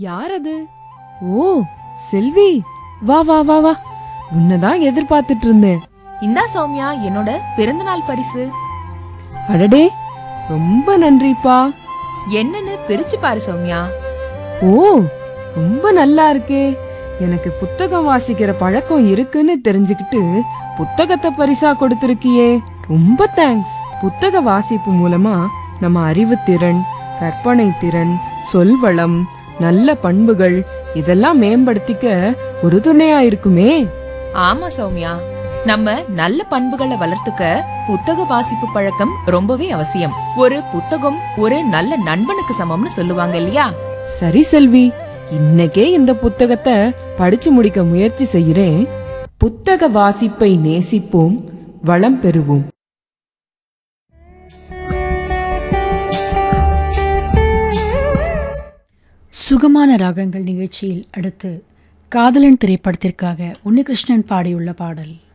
யார் அது ஓ செல்வி வா வா வா வா உன்னதான் எதிர்பார்த்துட்டு இருந்தேன் இந்தா சௌமியா என்னோட பிறந்தநாள் பரிசு அடடே ரொம்ப நன்றிப்பா என்னன்னு பிரிச்சு பாரு சௌமியா ஓ ரொம்ப நல்லா இருக்கே எனக்கு புத்தகம் வாசிக்கிற பழக்கம் இருக்குன்னு தெரிஞ்சுக்கிட்டு புத்தகத்தை பரிசா கொடுத்திருக்கியே ரொம்ப தேங்க்ஸ் புத்தக வாசிப்பு மூலமா நம்ம அறிவுத்திறன் கற்பனை திறன் சொல்வளம் நல்ல பண்புகள் இதெல்லாம் மேம்படுத்திக்க ஒரு துணையா இருக்குமே ஆமா சௌமியா நம்ம நல்ல பண்புகளை வளர்த்துக்க புத்தக வாசிப்பு பழக்கம் ரொம்பவே அவசியம் ஒரு புத்தகம் ஒரு நல்ல நண்பனுக்கு சமம்னு சொல்லுவாங்க இல்லையா சரி செல்வி இன்னைக்கே இந்த புத்தகத்தை படிச்சு முடிக்க முயற்சி செய்கிறேன் புத்தக வாசிப்பை நேசிப்போம் வளம் பெறுவோம் சுகமான ராகங்கள் நிகழ்ச்சியில் அடுத்து காதலன் திரைப்படத்திற்காக உன்னிகிருஷ்ணன் பாடியுள்ள பாடல்